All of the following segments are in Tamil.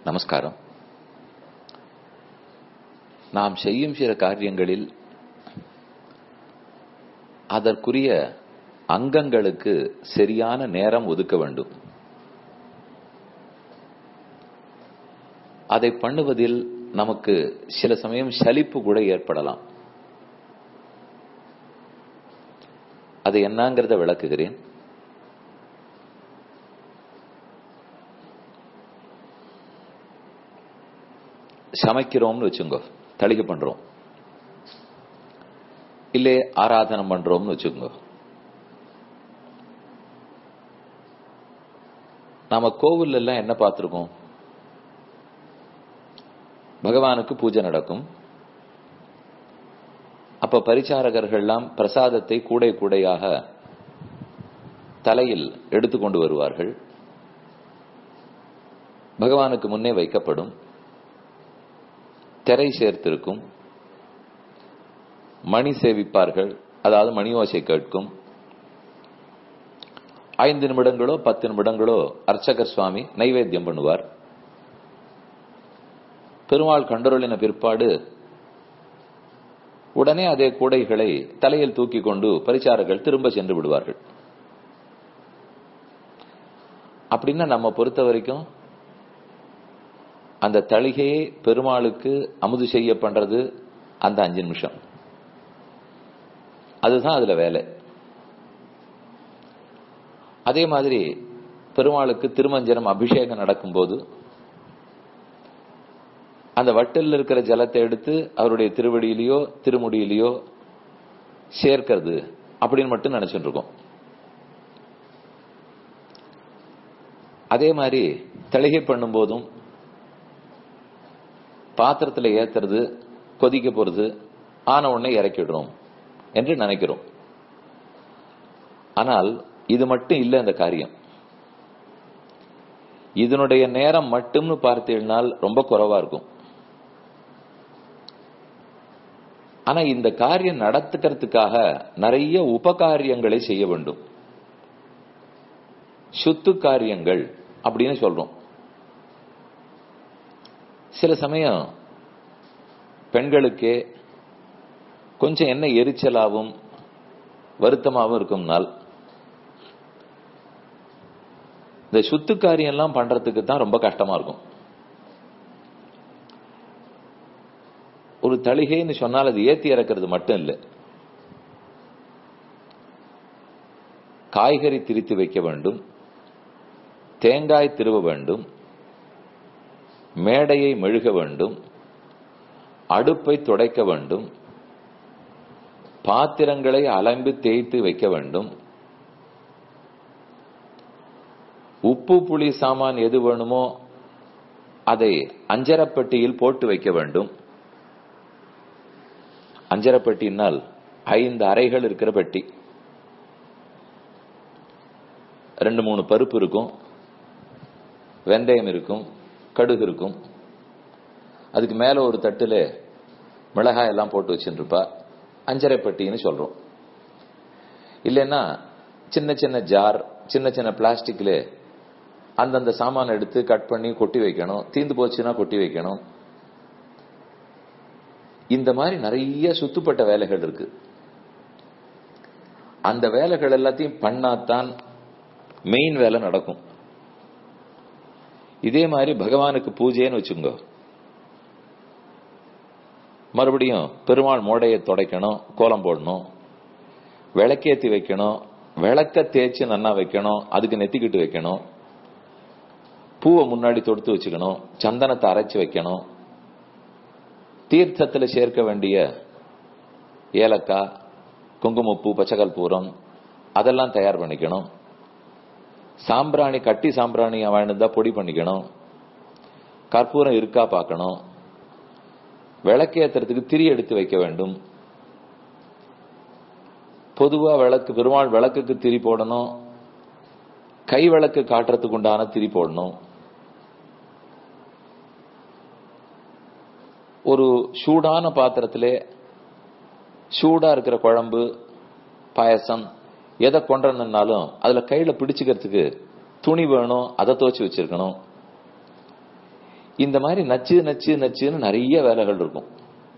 நமஸ்காரம் நாம் செய்யும் சில காரியங்களில் அதற்குரிய அங்கங்களுக்கு சரியான நேரம் ஒதுக்க வேண்டும் அதை பண்ணுவதில் நமக்கு சில சமயம் சலிப்பு கூட ஏற்படலாம் அது என்னங்கிறத விளக்குகிறேன் சமைக்கிறோம்னு வச்சுங்க தளிகை பண்றோம் இல்லே ஆராதனம் பண்றோம்னு வச்சுக்கோங்க நாம கோவில் எல்லாம் என்ன பார்த்திருக்கோம் பகவானுக்கு பூஜை நடக்கும் அப்ப பரிச்சாரகர்கள்லாம் பிரசாதத்தை கூடை கூடையாக தலையில் எடுத்துக்கொண்டு வருவார்கள் பகவானுக்கு முன்னே வைக்கப்படும் திரை சேர்த்திருக்கும் மணி சேவிப்பார்கள் அதாவது மணி ஓசை கேட்கும் ஐந்து நிமிடங்களோ பத்து நிமிடங்களோ அர்ச்சகர் சுவாமி நைவேத்தியம் பண்ணுவார் பெருமாள் கண்டருளின பிற்பாடு உடனே அதே கூடைகளை தலையில் தூக்கி கொண்டு பரிச்சாரர்கள் திரும்ப சென்று விடுவார்கள் அப்படின்னா நம்ம பொறுத்த வரைக்கும் அந்த தளிகையை பெருமாளுக்கு அமுது செய்ய பண்றது அந்த அஞ்சு நிமிஷம் அதுதான் அதுல வேலை அதே மாதிரி பெருமாளுக்கு திருமஞ்சனம் அபிஷேகம் நடக்கும்போது அந்த வட்டில் இருக்கிற ஜலத்தை எடுத்து அவருடைய திருவடியிலேயோ திருமுடியிலேயோ சேர்க்கிறது அப்படின்னு மட்டும் நினைச்சுட்டு இருக்கோம் அதே மாதிரி தளிகை பண்ணும் போதும் பாத்திரத்தில் ஏத்துறது கொதிக்க போறது ஆன உடனே இறக்கிடுறோம் என்று நினைக்கிறோம் ஆனால் இது மட்டும் இல்லை இந்த காரியம் இதனுடைய நேரம் மட்டும்னு பார்த்தீங்கன்னால் ரொம்ப குறைவா இருக்கும் ஆனா இந்த காரியம் நடத்துக்கிறதுக்காக நிறைய உபகாரியங்களை செய்ய வேண்டும் சுத்து காரியங்கள் அப்படின்னு சொல்றோம் சில சமயம் பெண்களுக்கே கொஞ்சம் என்ன எரிச்சலாகவும் வருத்தமாகவும் இருக்கும்னால் இந்த சுத்து காரியம் எல்லாம் பண்றதுக்கு தான் ரொம்ப கஷ்டமா இருக்கும் ஒரு தளிகைன்னு சொன்னால் அது ஏத்தி இறக்கிறது மட்டும் இல்லை காய்கறி திரித்து வைக்க வேண்டும் தேங்காய் திருவ வேண்டும் மேடையை மெழுக வேண்டும் அடுப்பை துடைக்க வேண்டும் பாத்திரங்களை அலம்பி தேய்த்து வைக்க வேண்டும் உப்பு புளி சாமான் எது வேணுமோ அதை அஞ்சரப்பட்டியில் போட்டு வைக்க வேண்டும் அஞ்சரப்பட்டினால் ஐந்து அறைகள் இருக்கிற பெட்டி ரெண்டு மூணு பருப்பு இருக்கும் வெந்தயம் இருக்கும் கடுகு இருக்கும் அதுக்கு மேல ஒரு தட்டுல மிளகாய் எல்லாம் போட்டு வச்சுருப்பா அஞ்சரை பட்டின்னு சொல்றோம் இல்லைன்னா சின்ன சின்ன ஜார் சின்ன சின்ன பிளாஸ்டிக்ல அந்தந்த சாமான் எடுத்து கட் பண்ணி கொட்டி வைக்கணும் தீந்து போச்சுன்னா கொட்டி வைக்கணும் இந்த மாதிரி நிறைய சுத்துப்பட்ட வேலைகள் இருக்கு அந்த வேலைகள் எல்லாத்தையும் பண்ணாதான் மெயின் வேலை நடக்கும் இதே மாதிரி பகவானுக்கு பூஜைன்னு வச்சுங்க மறுபடியும் பெருமாள் மோடையை துடைக்கணும் கோலம் போடணும் விளக்கேத்தி வைக்கணும் விளக்க தேய்ச்சி நன்னா வைக்கணும் அதுக்கு நெத்திக்கிட்டு வைக்கணும் பூவை முன்னாடி தொடுத்து வச்சுக்கணும் சந்தனத்தை அரைச்சு வைக்கணும் தீர்த்தத்தில் சேர்க்க வேண்டிய ஏலக்காய் குங்குமப்பூ பச்சைக்கல் பூரம் அதெல்லாம் தயார் பண்ணிக்கணும் சாம்பிராணி கட்டி சாம்பிராணி வாழ்ந்தா பொடி பண்ணிக்கணும் கற்பூரம் இருக்கா பார்க்கணும் விளக்கேத்துறதுக்கு திரி எடுத்து வைக்க வேண்டும் பொதுவா விளக்கு பெருமாள் விளக்குக்கு திரி போடணும் கை விளக்கு காட்டுறதுக்கு உண்டான திரி போடணும் ஒரு சூடான பாத்திரத்திலே சூடா இருக்கிற குழம்பு பாயசம் எதை கொண்டனாலும் அதுல கையில பிடிச்சுக்கிறதுக்கு துணி வேணும் அதை துவச்சு வச்சிருக்கணும் இந்த மாதிரி நச்சு நச்சு நச்சுன்னு நிறைய வேலைகள் இருக்கும்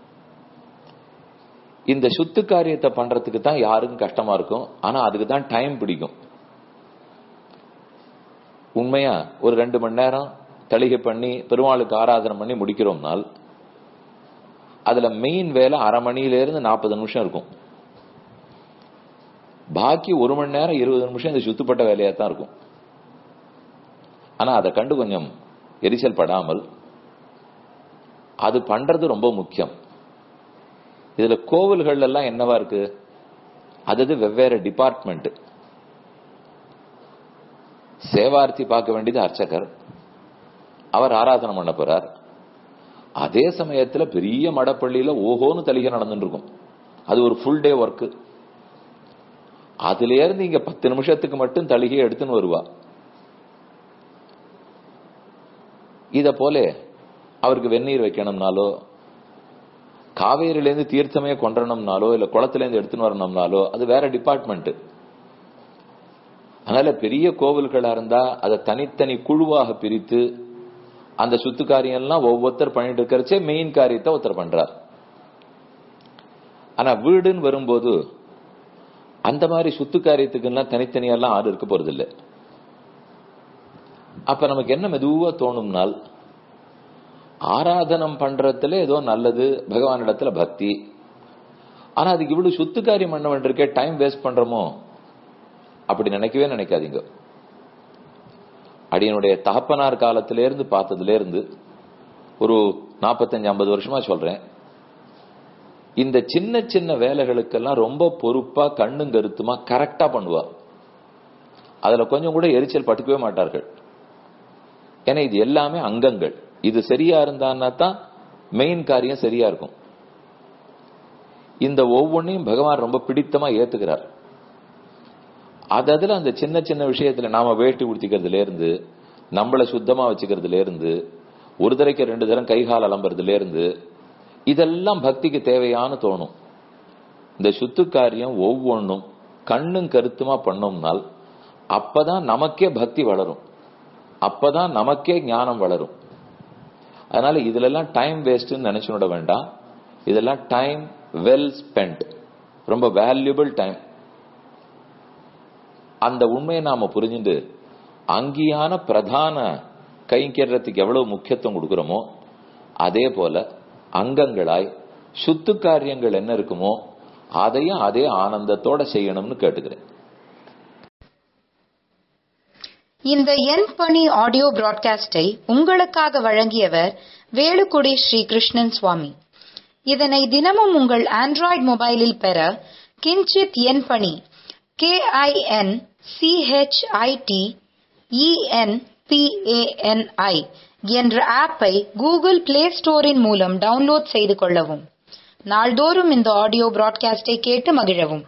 இந்த சுத்து காரியத்தை பண்றதுக்கு தான் யாருக்கும் கஷ்டமா இருக்கும் ஆனா அதுக்கு தான் டைம் பிடிக்கும் உண்மையா ஒரு ரெண்டு மணி நேரம் தளிகை பண்ணி பெருமாளுக்கு ஆராதனை பண்ணி முடிக்கிறோம்னால் அதுல மெயின் வேலை அரை மணியில இருந்து நாற்பது நிமிஷம் இருக்கும் பாக்கி ஒரு மணி நேரம் இருபது நிமிஷம் இந்த சுத்துப்பட்ட வேலையா தான் இருக்கும் ஆனா அதை கண்டு கொஞ்சம் எரிச்சல் படாமல் அது பண்றது ரொம்ப முக்கியம் இதுல கோவில்கள் எல்லாம் என்னவா இருக்கு அது வெவ்வேறு டிபார்ட்மெண்ட் சேவார்த்தி பார்க்க வேண்டியது அர்ச்சகர் அவர் ஆராதனை பண்ண போறார் அதே சமயத்துல பெரிய மடப்பள்ளியில ஓஹோன்னு தலிகை நடந்துட்டு இருக்கும் அது ஒரு ஃபுல் டே ஒர்க் அதுல இருந்து இங்க பத்து நிமிஷத்துக்கு மட்டும் தலிகையை எடுத்துன்னு வருவா இத போல அவருக்கு வெந்நீர் வைக்கணும்னாலோ காவேரியிலேருந்து தீர்த்தமே கொண்டணும்னாலோ இல்ல குளத்திலேருந்து எடுத்துன்னு வரணும்னாலோ அது வேற டிபார்ட்மெண்ட் அதனால பெரிய கோவில்களா இருந்தா அதை தனித்தனி குழுவாக பிரித்து அந்த சுத்து காரியம் எல்லாம் ஒவ்வொருத்தர் பண்ணிட்டு இருக்கிறச்சே மெயின் காரியத்தை ஒருத்தர் பண்றார் ஆனா வீடுன்னு வரும்போது அந்த மாதிரி சுத்து காரியத்துக்கெல்லாம் தனித்தனியெல்லாம் ஆறு இருக்க போறது இல்லை அப்ப நமக்கு என்ன மெதுவா தோணும்னால் ஆராதனம் பண்றதுல ஏதோ நல்லது பகவானிடத்துல பக்தி ஆனா அதுக்கு இவ்வளவு சுத்து காரியம் பண்ண வேண்டியிருக்கே டைம் வேஸ்ட் பண்றோமோ அப்படி நினைக்கவே நினைக்காதீங்க அடியனுடைய தகப்பனார் காலத்தில இருந்து பார்த்ததுல இருந்து ஒரு நாற்பத்தஞ்சு ஐம்பது வருஷமா சொல்றேன் இந்த சின்ன சின்ன வேலைகளுக்கெல்லாம் ரொம்ப பொறுப்பா கண்ணும் கருத்துமா கரெக்டா பண்ணுவா அதுல கொஞ்சம் கூட எரிச்சல் பட்டுக்கவே மாட்டார்கள் ஏன்னா இது எல்லாமே அங்கங்கள் இது சரியா இருந்தான்னா தான் மெயின் காரியம் சரியா இருக்கும் இந்த ஒவ்வொன்றையும் பகவான் ரொம்ப பிடித்தமா ஏத்துக்கிறார் அது அதுல அந்த சின்ன சின்ன விஷயத்துல நாம வேட்டி உடுத்திக்கிறதுல இருந்து நம்மள சுத்தமா வச்சுக்கிறதுல இருந்து ஒரு தடவைக்கு ரெண்டு தரம் கைகால் அலம்புறதுல இருந்து இதெல்லாம் பக்திக்கு தேவையான்னு தோணும் இந்த சுத்து காரியம் ஒவ்வொன்றும் கண்ணும் கருத்துமா பண்ணோம்னால் அப்பதான் நமக்கே பக்தி வளரும் அப்பதான் நமக்கே ஞானம் வளரும் அதனால இதுல எல்லாம் டைம் வேஸ்ட்னு நினைச்சுட வேண்டாம் இதெல்லாம் டைம் வெல் ஸ்பெண்ட் ரொம்ப வேல்யூபிள் டைம் அந்த உண்மையை நாம புரிஞ்சுட்டு அங்கேயான பிரதான கைங்கிறதுக்கு எவ்வளவு முக்கியத்துவம் கொடுக்கிறோமோ அதே போல அங்கங்களாய் சுத்து காரியங்கள் என்ன இருக்குமோ அதையும் அதே ஆனந்தத்தோட செய்யணும்னு கேட்டுக்கிறேன் இந்த என் பணி ஆடியோ பிராட்காஸ்டை உங்களுக்காக வழங்கியவர் வேலுக்குடி ஸ்ரீ கிருஷ்ணன் சுவாமி இதனை தினமும் உங்கள் ஆண்ட்ராய்டு மொபைலில் பெற கிஞ்சித் என் பணி கே ஐ என் சிஹெச்ஐடி இஎன்பிஏஎன்ஐ என்ற ஆப்பை கூகுள் பிளே ஸ்டோரின் மூலம் டவுன்லோட் செய்து கொள்ளவும் நாள்தோறும் இந்த ஆடியோ பிராட்காஸ்டை கேட்டு மகிழவும்